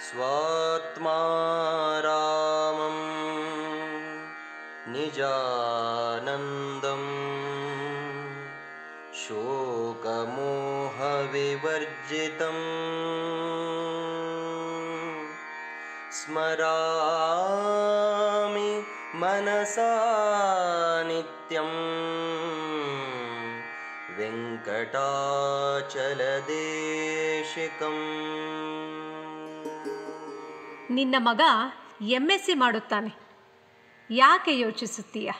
स्वात्मा रामं निजानन्दम् शोकमोहविवर्जितम् स्मरामि मनसा नित्यं वेङ्कटाचलदेशिकम् ನಿನ್ನ ಮಗ ಎಂ ಎಸ್ ಸಿ ಮಾಡುತ್ತಾನೆ ಯಾಕೆ ಯೋಚಿಸುತ್ತೀಯ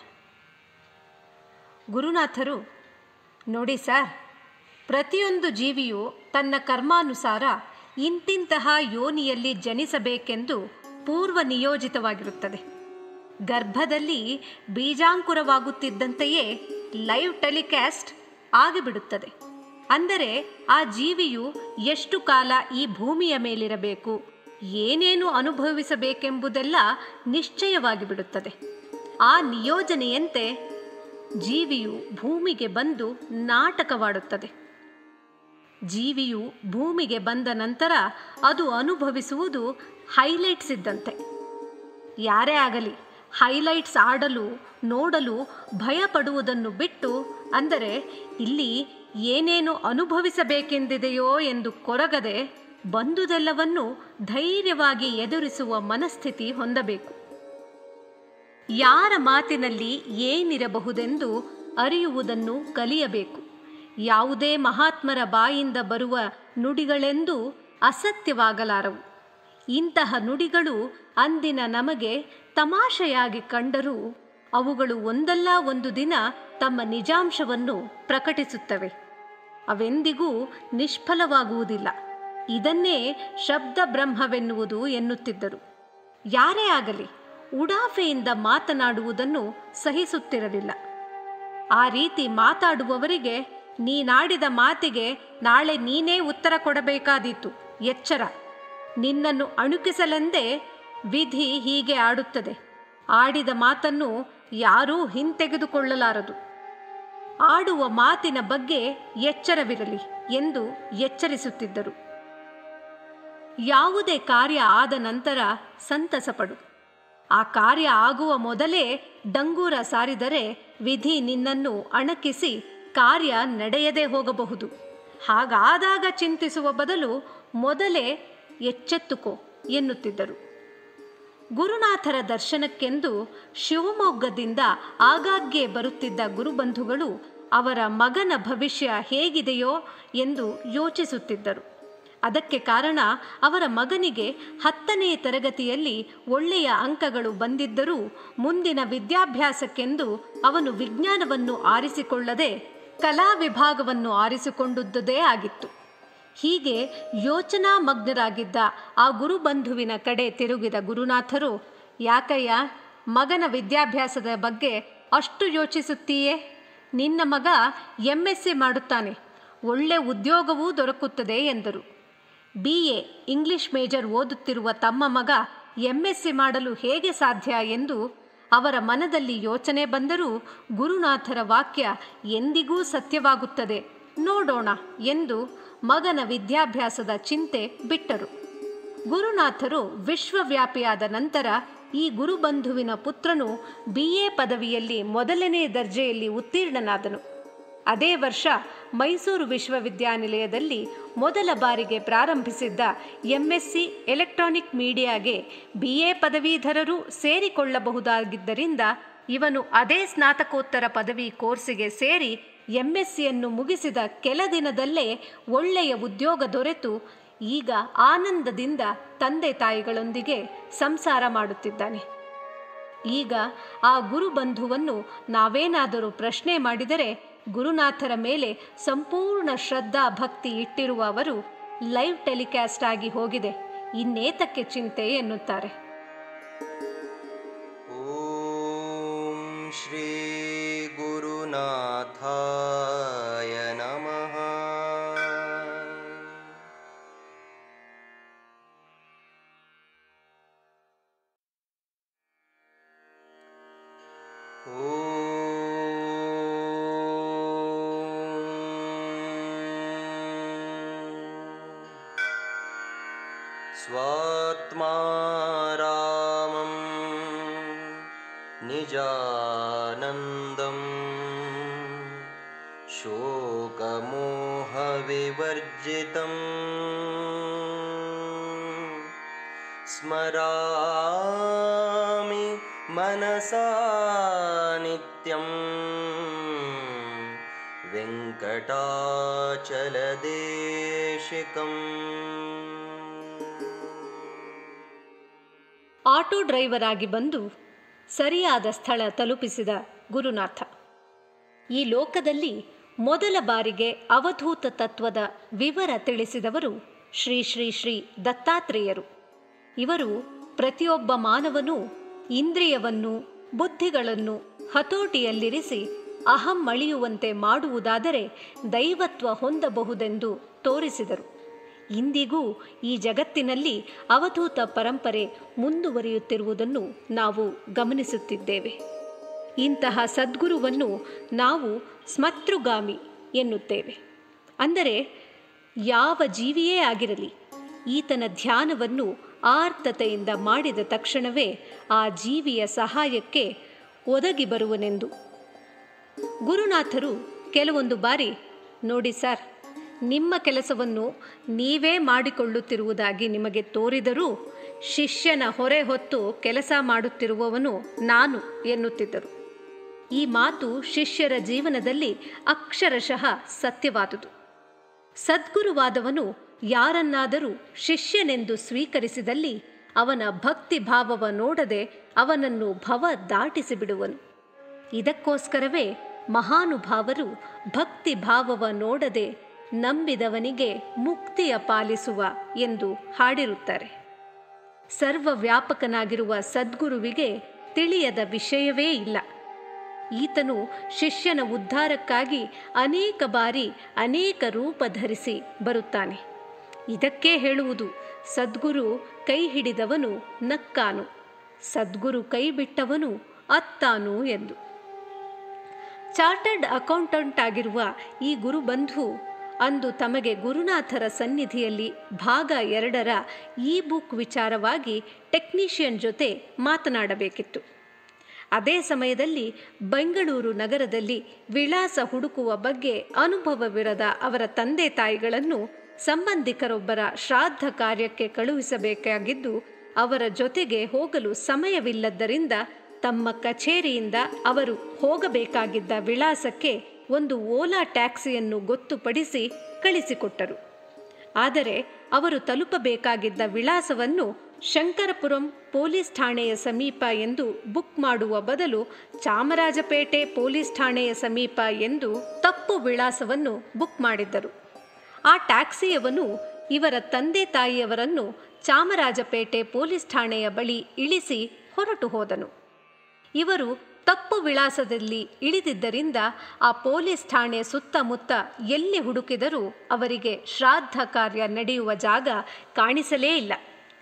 ಗುರುನಾಥರು ನೋಡಿ ಸರ್ ಪ್ರತಿಯೊಂದು ಜೀವಿಯು ತನ್ನ ಕರ್ಮಾನುಸಾರ ಇಂತಿಂತಹ ಯೋನಿಯಲ್ಲಿ ಜನಿಸಬೇಕೆಂದು ಪೂರ್ವ ನಿಯೋಜಿತವಾಗಿರುತ್ತದೆ ಗರ್ಭದಲ್ಲಿ ಬೀಜಾಂಕುರವಾಗುತ್ತಿದ್ದಂತೆಯೇ ಲೈವ್ ಟೆಲಿಕಾಸ್ಟ್ ಆಗಿಬಿಡುತ್ತದೆ ಅಂದರೆ ಆ ಜೀವಿಯು ಎಷ್ಟು ಕಾಲ ಈ ಭೂಮಿಯ ಮೇಲಿರಬೇಕು ಏನೇನು ಅನುಭವಿಸಬೇಕೆಂಬುದೆಲ್ಲ ನಿಶ್ಚಯವಾಗಿ ಬಿಡುತ್ತದೆ ಆ ನಿಯೋಜನೆಯಂತೆ ಜೀವಿಯು ಭೂಮಿಗೆ ಬಂದು ನಾಟಕವಾಡುತ್ತದೆ ಜೀವಿಯು ಭೂಮಿಗೆ ಬಂದ ನಂತರ ಅದು ಅನುಭವಿಸುವುದು ಹೈಲೈಟ್ಸ್ ಇದ್ದಂತೆ ಯಾರೇ ಆಗಲಿ ಹೈಲೈಟ್ಸ್ ಆಡಲು ನೋಡಲು ಭಯಪಡುವುದನ್ನು ಬಿಟ್ಟು ಅಂದರೆ ಇಲ್ಲಿ ಏನೇನು ಅನುಭವಿಸಬೇಕೆಂದಿದೆಯೋ ಎಂದು ಕೊರಗದೆ ಬಂದುದೆಲ್ಲವನ್ನು ಧೈರ್ಯವಾಗಿ ಎದುರಿಸುವ ಮನಸ್ಥಿತಿ ಹೊಂದಬೇಕು ಯಾರ ಮಾತಿನಲ್ಲಿ ಏನಿರಬಹುದೆಂದು ಅರಿಯುವುದನ್ನು ಕಲಿಯಬೇಕು ಯಾವುದೇ ಮಹಾತ್ಮರ ಬಾಯಿಂದ ಬರುವ ನುಡಿಗಳೆಂದು ಅಸತ್ಯವಾಗಲಾರವು ಇಂತಹ ನುಡಿಗಳು ಅಂದಿನ ನಮಗೆ ತಮಾಷೆಯಾಗಿ ಕಂಡರೂ ಅವುಗಳು ಒಂದಲ್ಲ ಒಂದು ದಿನ ತಮ್ಮ ನಿಜಾಂಶವನ್ನು ಪ್ರಕಟಿಸುತ್ತವೆ ಅವೆಂದಿಗೂ ನಿಷ್ಫಲವಾಗುವುದಿಲ್ಲ ಇದನ್ನೇ ಶಬ್ದ ಬ್ರಹ್ಮವೆನ್ನುವುದು ಎನ್ನುತ್ತಿದ್ದರು ಯಾರೇ ಆಗಲಿ ಉಡಾಫೆಯಿಂದ ಮಾತನಾಡುವುದನ್ನು ಸಹಿಸುತ್ತಿರಲಿಲ್ಲ ಆ ರೀತಿ ಮಾತಾಡುವವರಿಗೆ ನೀನಾಡಿದ ಮಾತಿಗೆ ನಾಳೆ ನೀನೇ ಉತ್ತರ ಕೊಡಬೇಕಾದೀತು ಎಚ್ಚರ ನಿನ್ನನ್ನು ಅಣುಕಿಸಲೆಂದೇ ವಿಧಿ ಹೀಗೆ ಆಡುತ್ತದೆ ಆಡಿದ ಮಾತನ್ನು ಯಾರೂ ಹಿಂತೆಗೆದುಕೊಳ್ಳಲಾರದು ಆಡುವ ಮಾತಿನ ಬಗ್ಗೆ ಎಚ್ಚರವಿರಲಿ ಎಂದು ಎಚ್ಚರಿಸುತ್ತಿದ್ದರು ಯಾವುದೇ ಕಾರ್ಯ ಆದ ನಂತರ ಸಂತಸಪಡು ಆ ಕಾರ್ಯ ಆಗುವ ಮೊದಲೇ ಡಂಗೂರ ಸಾರಿದರೆ ವಿಧಿ ನಿನ್ನನ್ನು ಅಣಕಿಸಿ ಕಾರ್ಯ ನಡೆಯದೇ ಹೋಗಬಹುದು ಹಾಗಾದಾಗ ಚಿಂತಿಸುವ ಬದಲು ಮೊದಲೇ ಎಚ್ಚೆತ್ತುಕೋ ಎನ್ನುತ್ತಿದ್ದರು ಗುರುನಾಥರ ದರ್ಶನಕ್ಕೆಂದು ಶಿವಮೊಗ್ಗದಿಂದ ಆಗಾಗ್ಗೆ ಬರುತ್ತಿದ್ದ ಗುರುಬಂಧುಗಳು ಅವರ ಮಗನ ಭವಿಷ್ಯ ಹೇಗಿದೆಯೋ ಎಂದು ಯೋಚಿಸುತ್ತಿದ್ದರು ಅದಕ್ಕೆ ಕಾರಣ ಅವರ ಮಗನಿಗೆ ಹತ್ತನೇ ತರಗತಿಯಲ್ಲಿ ಒಳ್ಳೆಯ ಅಂಕಗಳು ಬಂದಿದ್ದರೂ ಮುಂದಿನ ವಿದ್ಯಾಭ್ಯಾಸಕ್ಕೆಂದು ಅವನು ವಿಜ್ಞಾನವನ್ನು ಆರಿಸಿಕೊಳ್ಳದೆ ಕಲಾ ವಿಭಾಗವನ್ನು ಆರಿಸಿಕೊಂಡುದ್ದುದೇ ಆಗಿತ್ತು ಹೀಗೆ ಯೋಚನಾ ಮಗ್ನರಾಗಿದ್ದ ಆ ಗುರುಬಂಧುವಿನ ಕಡೆ ತಿರುಗಿದ ಗುರುನಾಥರು ಯಾಕಯ್ಯ ಮಗನ ವಿದ್ಯಾಭ್ಯಾಸದ ಬಗ್ಗೆ ಅಷ್ಟು ಯೋಚಿಸುತ್ತೀಯೇ ನಿನ್ನ ಮಗ ಎಂ ಎಸ್ ಸಿ ಮಾಡುತ್ತಾನೆ ಒಳ್ಳೆ ಉದ್ಯೋಗವೂ ದೊರಕುತ್ತದೆ ಎಂದರು ಬಿ ಎ ಇಂಗ್ಲಿಷ್ ಮೇಜರ್ ಓದುತ್ತಿರುವ ತಮ್ಮ ಮಗ ಎಂ ಎಸ್ ಸಿ ಮಾಡಲು ಹೇಗೆ ಸಾಧ್ಯ ಎಂದು ಅವರ ಮನದಲ್ಲಿ ಯೋಚನೆ ಬಂದರೂ ಗುರುನಾಥರ ವಾಕ್ಯ ಎಂದಿಗೂ ಸತ್ಯವಾಗುತ್ತದೆ ನೋಡೋಣ ಎಂದು ಮಗನ ವಿದ್ಯಾಭ್ಯಾಸದ ಚಿಂತೆ ಬಿಟ್ಟರು ಗುರುನಾಥರು ವಿಶ್ವವ್ಯಾಪಿಯಾದ ನಂತರ ಈ ಗುರುಬಂಧುವಿನ ಪುತ್ರನು ಬಿ ಎ ಪದವಿಯಲ್ಲಿ ಮೊದಲನೇ ದರ್ಜೆಯಲ್ಲಿ ಉತ್ತೀರ್ಣನಾದನು ಅದೇ ವರ್ಷ ಮೈಸೂರು ವಿಶ್ವವಿದ್ಯಾನಿಲಯದಲ್ಲಿ ಮೊದಲ ಬಾರಿಗೆ ಪ್ರಾರಂಭಿಸಿದ್ದ ಎಂಎಸ್ಸಿ ಎಲೆಕ್ಟ್ರಾನಿಕ್ ಮೀಡಿಯಾಗೆ ಬಿ ಎ ಪದವೀಧರರು ಸೇರಿಕೊಳ್ಳಬಹುದಾಗಿದ್ದರಿಂದ ಇವನು ಅದೇ ಸ್ನಾತಕೋತ್ತರ ಪದವಿ ಕೋರ್ಸಿಗೆ ಸೇರಿ ಎಂಎಸ್ಸಿಯನ್ನು ಮುಗಿಸಿದ ಕೆಲ ದಿನದಲ್ಲೇ ಒಳ್ಳೆಯ ಉದ್ಯೋಗ ದೊರೆತು ಈಗ ಆನಂದದಿಂದ ತಂದೆ ತಾಯಿಗಳೊಂದಿಗೆ ಸಂಸಾರ ಮಾಡುತ್ತಿದ್ದಾನೆ ಈಗ ಆ ಗುರುಬಂಧುವನ್ನು ನಾವೇನಾದರೂ ಪ್ರಶ್ನೆ ಮಾಡಿದರೆ ಗುರುನಾಥರ ಮೇಲೆ ಸಂಪೂರ್ಣ ಶ್ರದ್ಧಾ ಭಕ್ತಿ ಇಟ್ಟಿರುವ ಅವರು ಲೈವ್ ಟೆಲಿಕಾಸ್ಟ್ ಆಗಿ ಹೋಗಿದೆ ಇನ್ನೇತಕ್ಕೆ ಚಿಂತೆ ಎನ್ನುತ್ತಾರೆ ॐ श्रीगुरुनाथाय नमः ॐ स्वात्मा आत्मा रामं निजानन्दम् शोकमोहविवर्जितम् स्मरामि मनसा नित्यम् वेङ्कटाचलदेशिकम् ಆಟೋ ಡ್ರೈವರ್ ಆಗಿ ಬಂದು ಸರಿಯಾದ ಸ್ಥಳ ತಲುಪಿಸಿದ ಗುರುನಾಥ ಈ ಲೋಕದಲ್ಲಿ ಮೊದಲ ಬಾರಿಗೆ ಅವಧೂತ ತತ್ವದ ವಿವರ ತಿಳಿಸಿದವರು ಶ್ರೀ ಶ್ರೀ ಶ್ರೀ ದತ್ತಾತ್ರೇಯರು ಇವರು ಪ್ರತಿಯೊಬ್ಬ ಮಾನವನೂ ಇಂದ್ರಿಯವನ್ನು ಬುದ್ಧಿಗಳನ್ನು ಹತೋಟಿಯಲ್ಲಿರಿಸಿ ಅಹಂ ಅಳಿಯುವಂತೆ ಮಾಡುವುದಾದರೆ ದೈವತ್ವ ಹೊಂದಬಹುದೆಂದು ತೋರಿಸಿದರು ಇಂದಿಗೂ ಈ ಜಗತ್ತಿನಲ್ಲಿ ಅವಧೂತ ಪರಂಪರೆ ಮುಂದುವರಿಯುತ್ತಿರುವುದನ್ನು ನಾವು ಗಮನಿಸುತ್ತಿದ್ದೇವೆ ಇಂತಹ ಸದ್ಗುರುವನ್ನು ನಾವು ಸ್ಮತೃಗಾಮಿ ಎನ್ನುತ್ತೇವೆ ಅಂದರೆ ಯಾವ ಜೀವಿಯೇ ಆಗಿರಲಿ ಈತನ ಧ್ಯಾನವನ್ನು ಆರ್ತತೆಯಿಂದ ಮಾಡಿದ ತಕ್ಷಣವೇ ಆ ಜೀವಿಯ ಸಹಾಯಕ್ಕೆ ಒದಗಿ ಬರುವನೆಂದು ಗುರುನಾಥರು ಕೆಲವೊಂದು ಬಾರಿ ನೋಡಿ ಸರ್ ನಿಮ್ಮ ಕೆಲಸವನ್ನು ನೀವೇ ಮಾಡಿಕೊಳ್ಳುತ್ತಿರುವುದಾಗಿ ನಿಮಗೆ ತೋರಿದರೂ ಶಿಷ್ಯನ ಹೊರೆ ಹೊತ್ತು ಕೆಲಸ ಮಾಡುತ್ತಿರುವವನು ನಾನು ಎನ್ನುತ್ತಿದ್ದರು ಈ ಮಾತು ಶಿಷ್ಯರ ಜೀವನದಲ್ಲಿ ಅಕ್ಷರಶಃ ಸತ್ಯವಾದುದು ಸದ್ಗುರುವಾದವನು ಯಾರನ್ನಾದರೂ ಶಿಷ್ಯನೆಂದು ಸ್ವೀಕರಿಸಿದಲ್ಲಿ ಅವನ ಭಕ್ತಿ ಭಾವವ ನೋಡದೆ ಅವನನ್ನು ಭವ ದಾಟಿಸಿ ಬಿಡುವನು ಇದಕ್ಕೋಸ್ಕರವೇ ಮಹಾನುಭಾವರು ಭಕ್ತಿ ಭಾವವ ನೋಡದೆ ನಂಬಿದವನಿಗೆ ಮುಕ್ತಿಯ ಪಾಲಿಸುವ ಎಂದು ಹಾಡಿರುತ್ತಾರೆ ಸರ್ವವ್ಯಾಪಕನಾಗಿರುವ ಸದ್ಗುರುವಿಗೆ ತಿಳಿಯದ ವಿಷಯವೇ ಇಲ್ಲ ಈತನು ಶಿಷ್ಯನ ಉದ್ಧಾರಕ್ಕಾಗಿ ಅನೇಕ ಬಾರಿ ಅನೇಕ ರೂಪ ಧರಿಸಿ ಬರುತ್ತಾನೆ ಇದಕ್ಕೆ ಹೇಳುವುದು ಸದ್ಗುರು ಕೈ ಹಿಡಿದವನು ನಕ್ಕಾನು ಸದ್ಗುರು ಕೈ ಬಿಟ್ಟವನು ಅತ್ತಾನು ಎಂದು ಚಾರ್ಟರ್ಡ್ ಅಕೌಂಟೆಂಟ್ ಆಗಿರುವ ಈ ಗುರುಬಂಧು ಅಂದು ತಮಗೆ ಗುರುನಾಥರ ಸನ್ನಿಧಿಯಲ್ಲಿ ಭಾಗ ಎರಡರ ಈ ಬುಕ್ ವಿಚಾರವಾಗಿ ಟೆಕ್ನಿಷಿಯನ್ ಜೊತೆ ಮಾತನಾಡಬೇಕಿತ್ತು ಅದೇ ಸಮಯದಲ್ಲಿ ಬೆಂಗಳೂರು ನಗರದಲ್ಲಿ ವಿಳಾಸ ಹುಡುಕುವ ಬಗ್ಗೆ ಅನುಭವವಿರದ ಅವರ ತಂದೆ ತಾಯಿಗಳನ್ನು ಸಂಬಂಧಿಕರೊಬ್ಬರ ಶ್ರಾದ್ದ ಕಾರ್ಯಕ್ಕೆ ಕಳುಹಿಸಬೇಕಾಗಿದ್ದು ಅವರ ಜೊತೆಗೆ ಹೋಗಲು ಸಮಯವಿಲ್ಲದ್ದರಿಂದ ತಮ್ಮ ಕಚೇರಿಯಿಂದ ಅವರು ಹೋಗಬೇಕಾಗಿದ್ದ ವಿಳಾಸಕ್ಕೆ ಒಂದು ಓಲಾ ಟ್ಯಾಕ್ಸಿಯನ್ನು ಗೊತ್ತುಪಡಿಸಿ ಕಳಿಸಿಕೊಟ್ಟರು ಆದರೆ ಅವರು ತಲುಪಬೇಕಾಗಿದ್ದ ವಿಳಾಸವನ್ನು ಶಂಕರಪುರಂ ಪೊಲೀಸ್ ಠಾಣೆಯ ಸಮೀಪ ಎಂದು ಬುಕ್ ಮಾಡುವ ಬದಲು ಚಾಮರಾಜಪೇಟೆ ಪೊಲೀಸ್ ಠಾಣೆಯ ಸಮೀಪ ಎಂದು ತಪ್ಪು ವಿಳಾಸವನ್ನು ಬುಕ್ ಮಾಡಿದ್ದರು ಆ ಟ್ಯಾಕ್ಸಿಯವನು ಇವರ ತಂದೆ ತಾಯಿಯವರನ್ನು ಚಾಮರಾಜಪೇಟೆ ಪೊಲೀಸ್ ಠಾಣೆಯ ಬಳಿ ಇಳಿಸಿ ಹೊರಟು ಹೋದನು ಇವರು ತಪ್ಪು ವಿಳಾಸದಲ್ಲಿ ಇಳಿದಿದ್ದರಿಂದ ಆ ಪೊಲೀಸ್ ಠಾಣೆ ಸುತ್ತಮುತ್ತ ಎಲ್ಲಿ ಹುಡುಕಿದರೂ ಅವರಿಗೆ ಶ್ರಾದ್ದ ಕಾರ್ಯ ನಡೆಯುವ ಜಾಗ ಕಾಣಿಸಲೇ ಇಲ್ಲ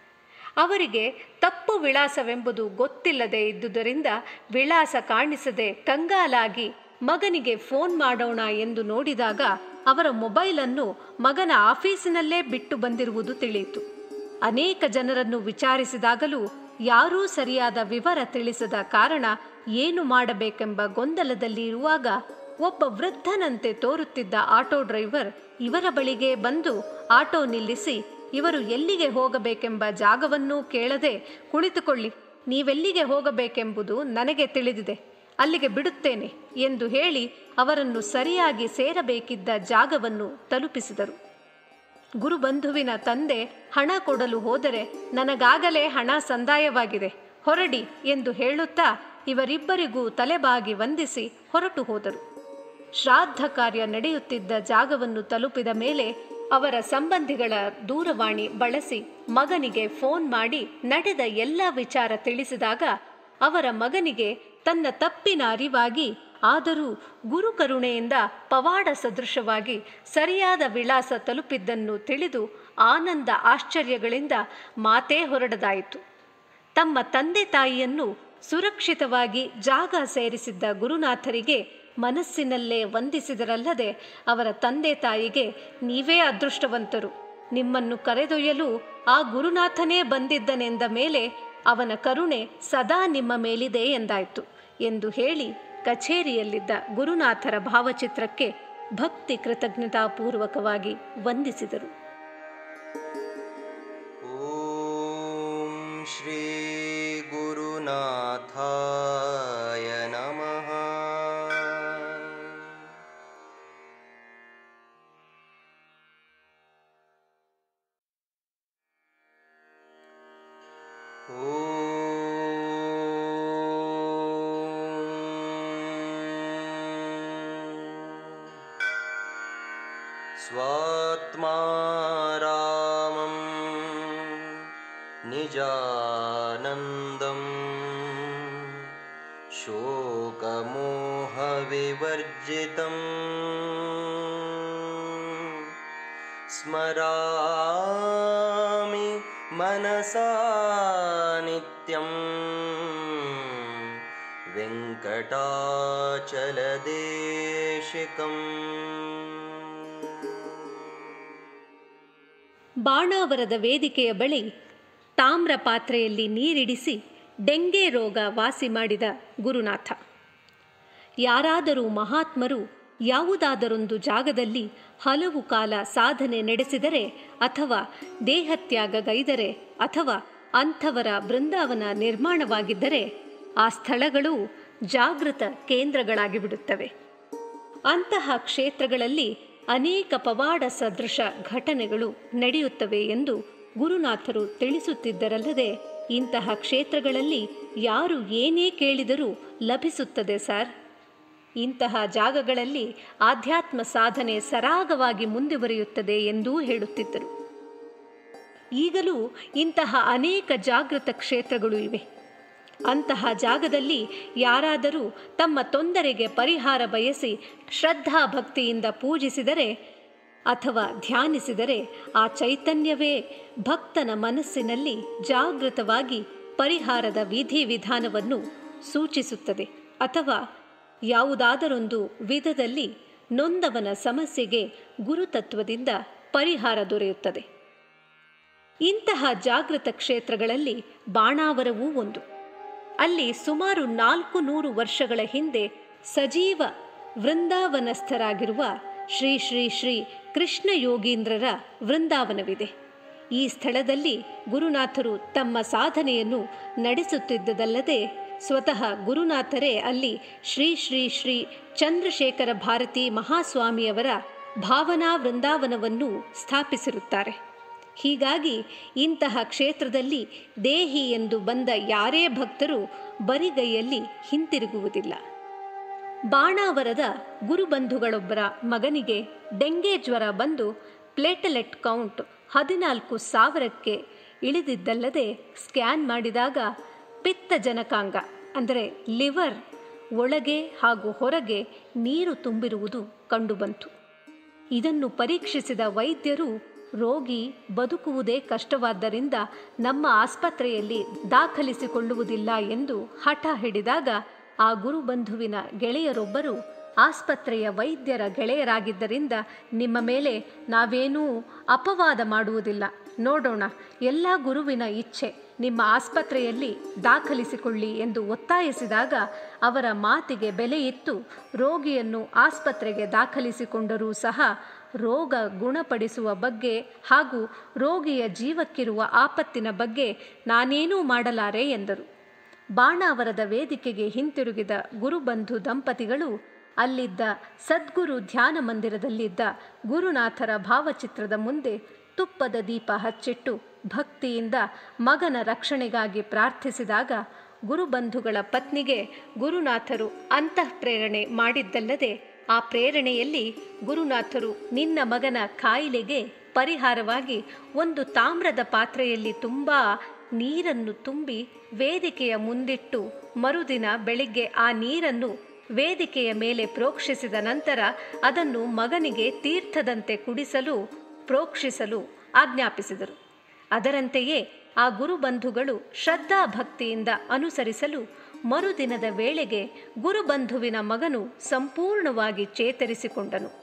ಅವರಿಗೆ ತಪ್ಪು ವಿಳಾಸವೆಂಬುದು ಗೊತ್ತಿಲ್ಲದೆ ಇದ್ದುದರಿಂದ ವಿಳಾಸ ಕಾಣಿಸದೆ ಕಂಗಾಲಾಗಿ ಮಗನಿಗೆ ಫೋನ್ ಮಾಡೋಣ ಎಂದು ನೋಡಿದಾಗ ಅವರ ಮೊಬೈಲನ್ನು ಮಗನ ಆಫೀಸಿನಲ್ಲೇ ಬಿಟ್ಟು ಬಂದಿರುವುದು ತಿಳಿಯಿತು ಅನೇಕ ಜನರನ್ನು ವಿಚಾರಿಸಿದಾಗಲೂ ಯಾರೂ ಸರಿಯಾದ ವಿವರ ತಿಳಿಸದ ಕಾರಣ ಏನು ಮಾಡಬೇಕೆಂಬ ಗೊಂದಲದಲ್ಲಿ ಇರುವಾಗ ಒಬ್ಬ ವೃದ್ಧನಂತೆ ತೋರುತ್ತಿದ್ದ ಆಟೋ ಡ್ರೈವರ್ ಇವರ ಬಳಿಗೆ ಬಂದು ಆಟೋ ನಿಲ್ಲಿಸಿ ಇವರು ಎಲ್ಲಿಗೆ ಹೋಗಬೇಕೆಂಬ ಜಾಗವನ್ನೂ ಕೇಳದೆ ಕುಳಿತುಕೊಳ್ಳಿ ನೀವೆಲ್ಲಿಗೆ ಹೋಗಬೇಕೆಂಬುದು ನನಗೆ ತಿಳಿದಿದೆ ಅಲ್ಲಿಗೆ ಬಿಡುತ್ತೇನೆ ಎಂದು ಹೇಳಿ ಅವರನ್ನು ಸರಿಯಾಗಿ ಸೇರಬೇಕಿದ್ದ ಜಾಗವನ್ನು ತಲುಪಿಸಿದರು ಗುರುಬಂಧುವಿನ ತಂದೆ ಹಣ ಕೊಡಲು ಹೋದರೆ ನನಗಾಗಲೇ ಹಣ ಸಂದಾಯವಾಗಿದೆ ಹೊರಡಿ ಎಂದು ಹೇಳುತ್ತಾ ಇವರಿಬ್ಬರಿಗೂ ತಲೆಬಾಗಿ ವಂದಿಸಿ ಹೊರಟು ಹೋದರು ಶ್ರಾದ್ದ ಕಾರ್ಯ ನಡೆಯುತ್ತಿದ್ದ ಜಾಗವನ್ನು ತಲುಪಿದ ಮೇಲೆ ಅವರ ಸಂಬಂಧಿಗಳ ದೂರವಾಣಿ ಬಳಸಿ ಮಗನಿಗೆ ಫೋನ್ ಮಾಡಿ ನಡೆದ ಎಲ್ಲ ವಿಚಾರ ತಿಳಿಸಿದಾಗ ಅವರ ಮಗನಿಗೆ ತನ್ನ ತಪ್ಪಿನ ಅರಿವಾಗಿ ಆದರೂ ಗುರು ಕರುಣೆಯಿಂದ ಪವಾಡ ಸದೃಶವಾಗಿ ಸರಿಯಾದ ವಿಳಾಸ ತಲುಪಿದ್ದನ್ನು ತಿಳಿದು ಆನಂದ ಆಶ್ಚರ್ಯಗಳಿಂದ ಮಾತೇ ಹೊರಡದಾಯಿತು ತಮ್ಮ ತಂದೆ ತಾಯಿಯನ್ನು ಸುರಕ್ಷಿತವಾಗಿ ಜಾಗ ಸೇರಿಸಿದ್ದ ಗುರುನಾಥರಿಗೆ ಮನಸ್ಸಿನಲ್ಲೇ ವಂದಿಸಿದರಲ್ಲದೆ ಅವರ ತಂದೆ ತಾಯಿಗೆ ನೀವೇ ಅದೃಷ್ಟವಂತರು ನಿಮ್ಮನ್ನು ಕರೆದೊಯ್ಯಲು ಆ ಗುರುನಾಥನೇ ಬಂದಿದ್ದನೆಂದ ಮೇಲೆ ಅವನ ಕರುಣೆ ಸದಾ ನಿಮ್ಮ ಮೇಲಿದೆ ಎಂದಾಯಿತು ಎಂದು ಹೇಳಿ ಕಚೇರಿಯಲ್ಲಿದ್ದ ಗುರುನಾಥರ ಭಾವಚಿತ್ರಕ್ಕೆ ಭಕ್ತಿ ಕೃತಜ್ಞತಾಪೂರ್ವಕವಾಗಿ ವಂದಿಸಿದರು ॐ श्रीगुरुनाथाय नमः स्वात्मा रामं निजानन्दं शोकमोहविवर्जितम् स्मरामि मनसा नित्यं वेङ्कटाचलदेशिकम् ಬಾಣಾವರದ ವೇದಿಕೆಯ ಬಳಿ ತಾಮ್ರ ಪಾತ್ರೆಯಲ್ಲಿ ನೀರಿಡಿಸಿ ಡೆಂಗೆ ರೋಗ ವಾಸಿ ಮಾಡಿದ ಗುರುನಾಥ ಯಾರಾದರೂ ಮಹಾತ್ಮರು ಯಾವುದಾದರೊಂದು ಜಾಗದಲ್ಲಿ ಹಲವು ಕಾಲ ಸಾಧನೆ ನಡೆಸಿದರೆ ಅಥವಾ ದೇಹತ್ಯಾಗಗೈದರೆ ಅಥವಾ ಅಂಥವರ ಬೃಂದಾವನ ನಿರ್ಮಾಣವಾಗಿದ್ದರೆ ಆ ಸ್ಥಳಗಳು ಜಾಗೃತ ಕೇಂದ್ರಗಳಾಗಿ ಬಿಡುತ್ತವೆ ಅಂತಹ ಕ್ಷೇತ್ರಗಳಲ್ಲಿ ಅನೇಕ ಪವಾಡ ಸದೃಶ ಘಟನೆಗಳು ನಡೆಯುತ್ತವೆ ಎಂದು ಗುರುನಾಥರು ತಿಳಿಸುತ್ತಿದ್ದರಲ್ಲದೆ ಇಂತಹ ಕ್ಷೇತ್ರಗಳಲ್ಲಿ ಯಾರು ಏನೇ ಕೇಳಿದರೂ ಲಭಿಸುತ್ತದೆ ಸರ್ ಇಂತಹ ಜಾಗಗಳಲ್ಲಿ ಆಧ್ಯಾತ್ಮ ಸಾಧನೆ ಸರಾಗವಾಗಿ ಮುಂದುವರಿಯುತ್ತದೆ ಎಂದೂ ಹೇಳುತ್ತಿದ್ದರು ಈಗಲೂ ಇಂತಹ ಅನೇಕ ಜಾಗೃತ ಕ್ಷೇತ್ರಗಳು ಇವೆ ಅಂತಹ ಜಾಗದಲ್ಲಿ ಯಾರಾದರೂ ತಮ್ಮ ತೊಂದರೆಗೆ ಪರಿಹಾರ ಬಯಸಿ ಶ್ರದ್ಧಾ ಭಕ್ತಿಯಿಂದ ಪೂಜಿಸಿದರೆ ಅಥವಾ ಧ್ಯಾನಿಸಿದರೆ ಆ ಚೈತನ್ಯವೇ ಭಕ್ತನ ಮನಸ್ಸಿನಲ್ಲಿ ಜಾಗೃತವಾಗಿ ಪರಿಹಾರದ ವಿಧಿವಿಧಾನವನ್ನು ಸೂಚಿಸುತ್ತದೆ ಅಥವಾ ಯಾವುದಾದರೊಂದು ವಿಧದಲ್ಲಿ ನೊಂದವನ ಸಮಸ್ಯೆಗೆ ಗುರುತತ್ವದಿಂದ ಪರಿಹಾರ ದೊರೆಯುತ್ತದೆ ಇಂತಹ ಜಾಗೃತ ಕ್ಷೇತ್ರಗಳಲ್ಲಿ ಬಾಣಾವರವೂ ಒಂದು ಅಲ್ಲಿ ಸುಮಾರು ನಾಲ್ಕು ನೂರು ವರ್ಷಗಳ ಹಿಂದೆ ಸಜೀವ ವೃಂದಾವನಸ್ಥರಾಗಿರುವ ಶ್ರೀ ಶ್ರೀ ಶ್ರೀ ಕೃಷ್ಣ ಯೋಗೀಂದ್ರರ ವೃಂದಾವನವಿದೆ ಈ ಸ್ಥಳದಲ್ಲಿ ಗುರುನಾಥರು ತಮ್ಮ ಸಾಧನೆಯನ್ನು ನಡೆಸುತ್ತಿದ್ದದಲ್ಲದೆ ಸ್ವತಃ ಗುರುನಾಥರೇ ಅಲ್ಲಿ ಶ್ರೀ ಶ್ರೀ ಶ್ರೀ ಚಂದ್ರಶೇಖರ ಭಾರತಿ ಮಹಾಸ್ವಾಮಿಯವರ ಭಾವನಾ ವೃಂದಾವನವನ್ನು ಸ್ಥಾಪಿಸಿರುತ್ತಾರೆ ಹೀಗಾಗಿ ಇಂತಹ ಕ್ಷೇತ್ರದಲ್ಲಿ ದೇಹಿ ಎಂದು ಬಂದ ಯಾರೇ ಭಕ್ತರು ಬರಿಗೈಯಲ್ಲಿ ಹಿಂತಿರುಗುವುದಿಲ್ಲ ಬಾಣಾವರದ ಗುರುಬಂಧುಗಳೊಬ್ಬರ ಮಗನಿಗೆ ಡೆಂಗೆ ಜ್ವರ ಬಂದು ಪ್ಲೇಟಲೆಟ್ ಕೌಂಟ್ ಹದಿನಾಲ್ಕು ಸಾವಿರಕ್ಕೆ ಇಳಿದಿದ್ದಲ್ಲದೆ ಸ್ಕ್ಯಾನ್ ಮಾಡಿದಾಗ ಪಿತ್ತಜನಕಾಂಗ ಅಂದರೆ ಲಿವರ್ ಒಳಗೆ ಹಾಗೂ ಹೊರಗೆ ನೀರು ತುಂಬಿರುವುದು ಕಂಡುಬಂತು ಇದನ್ನು ಪರೀಕ್ಷಿಸಿದ ವೈದ್ಯರು ರೋಗಿ ಬದುಕುವುದೇ ಕಷ್ಟವಾದ್ದರಿಂದ ನಮ್ಮ ಆಸ್ಪತ್ರೆಯಲ್ಲಿ ದಾಖಲಿಸಿಕೊಳ್ಳುವುದಿಲ್ಲ ಎಂದು ಹಠ ಹಿಡಿದಾಗ ಆ ಗುರುಬಂಧುವಿನ ಗೆಳೆಯರೊಬ್ಬರು ಆಸ್ಪತ್ರೆಯ ವೈದ್ಯರ ಗೆಳೆಯರಾಗಿದ್ದರಿಂದ ನಿಮ್ಮ ಮೇಲೆ ನಾವೇನೂ ಅಪವಾದ ಮಾಡುವುದಿಲ್ಲ ನೋಡೋಣ ಎಲ್ಲ ಗುರುವಿನ ಇಚ್ಛೆ ನಿಮ್ಮ ಆಸ್ಪತ್ರೆಯಲ್ಲಿ ದಾಖಲಿಸಿಕೊಳ್ಳಿ ಎಂದು ಒತ್ತಾಯಿಸಿದಾಗ ಅವರ ಮಾತಿಗೆ ಬೆಲೆಯಿತ್ತು ರೋಗಿಯನ್ನು ಆಸ್ಪತ್ರೆಗೆ ದಾಖಲಿಸಿಕೊಂಡರೂ ಸಹ ರೋಗ ಗುಣಪಡಿಸುವ ಬಗ್ಗೆ ಹಾಗೂ ರೋಗಿಯ ಜೀವಕ್ಕಿರುವ ಆಪತ್ತಿನ ಬಗ್ಗೆ ನಾನೇನೂ ಮಾಡಲಾರೆ ಎಂದರು ಬಾಣಾವರದ ವೇದಿಕೆಗೆ ಹಿಂತಿರುಗಿದ ಗುರುಬಂಧು ದಂಪತಿಗಳು ಅಲ್ಲಿದ್ದ ಸದ್ಗುರು ಧ್ಯಾನ ಮಂದಿರದಲ್ಲಿದ್ದ ಗುರುನಾಥರ ಭಾವಚಿತ್ರದ ಮುಂದೆ ತುಪ್ಪದ ದೀಪ ಹಚ್ಚಿಟ್ಟು ಭಕ್ತಿಯಿಂದ ಮಗನ ರಕ್ಷಣೆಗಾಗಿ ಪ್ರಾರ್ಥಿಸಿದಾಗ ಗುರುಬಂಧುಗಳ ಪತ್ನಿಗೆ ಗುರುನಾಥರು ಅಂತಃಪ್ರೇರಣೆ ಮಾಡಿದ್ದಲ್ಲದೆ ಆ ಪ್ರೇರಣೆಯಲ್ಲಿ ಗುರುನಾಥರು ನಿನ್ನ ಮಗನ ಕಾಯಿಲೆಗೆ ಪರಿಹಾರವಾಗಿ ಒಂದು ತಾಮ್ರದ ಪಾತ್ರೆಯಲ್ಲಿ ತುಂಬ ನೀರನ್ನು ತುಂಬಿ ವೇದಿಕೆಯ ಮುಂದಿಟ್ಟು ಮರುದಿನ ಬೆಳಿಗ್ಗೆ ಆ ನೀರನ್ನು ವೇದಿಕೆಯ ಮೇಲೆ ಪ್ರೋಕ್ಷಿಸಿದ ನಂತರ ಅದನ್ನು ಮಗನಿಗೆ ತೀರ್ಥದಂತೆ ಕುಡಿಸಲು ಪ್ರೋಕ್ಷಿಸಲು ಆಜ್ಞಾಪಿಸಿದರು ಅದರಂತೆಯೇ ಆ ಗುರುಬಂಧುಗಳು ಶ್ರದ್ಧಾ ಭಕ್ತಿಯಿಂದ ಅನುಸರಿಸಲು ಮರುದಿನದ ವೇಳೆಗೆ ಗುರುಬಂಧುವಿನ ಮಗನು ಸಂಪೂರ್ಣವಾಗಿ ಚೇತರಿಸಿಕೊಂಡನು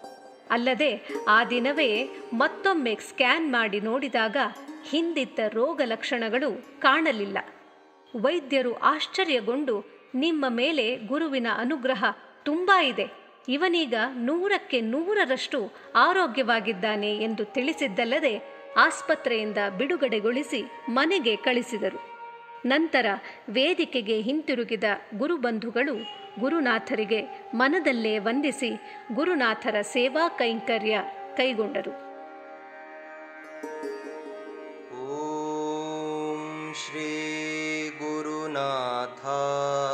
ಅಲ್ಲದೆ ಆ ದಿನವೇ ಮತ್ತೊಮ್ಮೆ ಸ್ಕ್ಯಾನ್ ಮಾಡಿ ನೋಡಿದಾಗ ಹಿಂದಿದ್ದ ರೋಗ ಲಕ್ಷಣಗಳು ಕಾಣಲಿಲ್ಲ ವೈದ್ಯರು ಆಶ್ಚರ್ಯಗೊಂಡು ನಿಮ್ಮ ಮೇಲೆ ಗುರುವಿನ ಅನುಗ್ರಹ ತುಂಬಾ ಇದೆ ಇವನೀಗ ನೂರಕ್ಕೆ ನೂರರಷ್ಟು ಆರೋಗ್ಯವಾಗಿದ್ದಾನೆ ಎಂದು ತಿಳಿಸಿದ್ದಲ್ಲದೆ ಆಸ್ಪತ್ರೆಯಿಂದ ಬಿಡುಗಡೆಗೊಳಿಸಿ ಮನೆಗೆ ಕಳಿಸಿದರು ನಂತರ ವೇದಿಕೆಗೆ ಹಿಂತಿರುಗಿದ ಗುರುಬಂಧುಗಳು ಗುರುನಾಥರಿಗೆ ಮನದಲ್ಲೇ ವಂದಿಸಿ ಗುರುನಾಥರ ಸೇವಾ ಕೈಂಕರ್ಯ ಕೈಗೊಂಡರು ॐ श्री गुरुनाथाय